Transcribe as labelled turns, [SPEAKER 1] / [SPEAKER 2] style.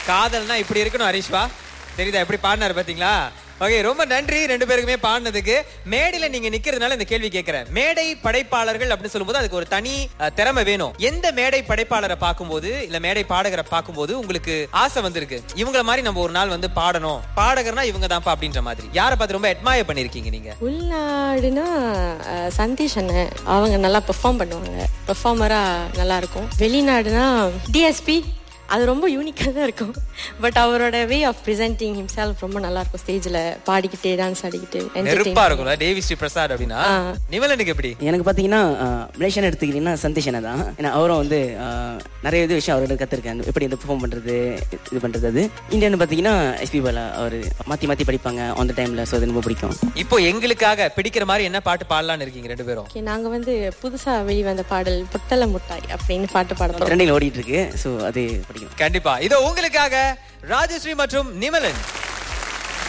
[SPEAKER 1] காதல்னா இப்படி இருக்கணும் ஹரிஷ்வா தெரியுதா எப்படி பாடினாரு பாத்தீங்களா ஓகே ரொம்ப நன்றி ரெண்டு பேருக்குமே பாடினதுக்கு மேடையில நீங்க நிக்கிறதுனால இந்த கேள்வி கேட்கிறேன் மேடை படைப்பாளர்கள் அப்படின்னு சொல்லும்போது அதுக்கு ஒரு தனி அஹ், திறமை வேணும் எந்த மேடை படைப்பாளரை பார்க்கும்போது இல்ல மேடை பாடகரை பார்க்கும்போது உங்களுக்கு ஆசை வந்திருக்கு இவங்கள மாதிரி நம்ம ஒரு நாள் வந்து பாடணும் பாடகர்னா இவங்க தான்ப்பா அப்படின்ற மாதிரி யாரை பார்த்து ரொம்ப அட்மயர் பண்ணிருக்கீங்க நீங்க
[SPEAKER 2] உள்நாடுனா அஹ், சந்தீஷ் அண்ணன் அவங்க நல்லா பெர்ஃபார்ம் பண்ணுவாங்க பெர்ஃபார்மரா நல்லா இருக்கும் வெளிநாடுனா டிஎஸ்பி அது ரொம்ப யூனிக்காக தான் இருக்கும் பட் அவரோட வே ஆஃப் presenting himself ரொம்ப நல்லா இருக்கும் ஸ்டேஜ்ல பாடிக்கிட்டே டான்ஸ் ஆடிக்கிட்டு entertain
[SPEAKER 1] நெருப்பா இருக்கும்ல தேவி ஸ்ரீ பிரசாத் அப்படின்னா நிமலனுக்கு எப்படி
[SPEAKER 3] எனக்கு பார்த்தீங்கன்னா மலேசியன் எடுத்துக்கிட்டீங்கன்னா சந்தீஷ் அண்ணா தான் ஏன்னா அவரும் வந்து ஆஹ், நிறைய இது விஷயம் அவரோட கற்றுருக்கேன் எப்படி இந்த பெர்ஃபார்ம் பண்ணுறது இது பண்ணுறது அது இந்தியன் பார்த்தீங்கன்னா எஸ்பி பாலா அவர் மாற்றி மாற்றி படிப்பாங்க அந்த டைமில் ஸோ அது ரொம்ப பிடிக்கும்
[SPEAKER 1] இப்போ எங்களுக்காக பிடிக்கிற மாதிரி என்ன பாட்டு பாடலாம்னு இருக்கீங்க ரெண்டு பேரும்
[SPEAKER 2] ஓகே நாங்க வந்து புதுசா வெளிவந்த பாடல் பொட்டல முட்டாய் அப்படின்னு பாட்டு பாட போறோம்
[SPEAKER 3] ட்ரெண்டிங்கில் ஓடிட்டு இருக்கு ஸோ அது பிடிக்கும்
[SPEAKER 1] கண்டிப்பா இதோ உங்களுக்காக ராஜஸ்ரீ மற்றும் நிமலன்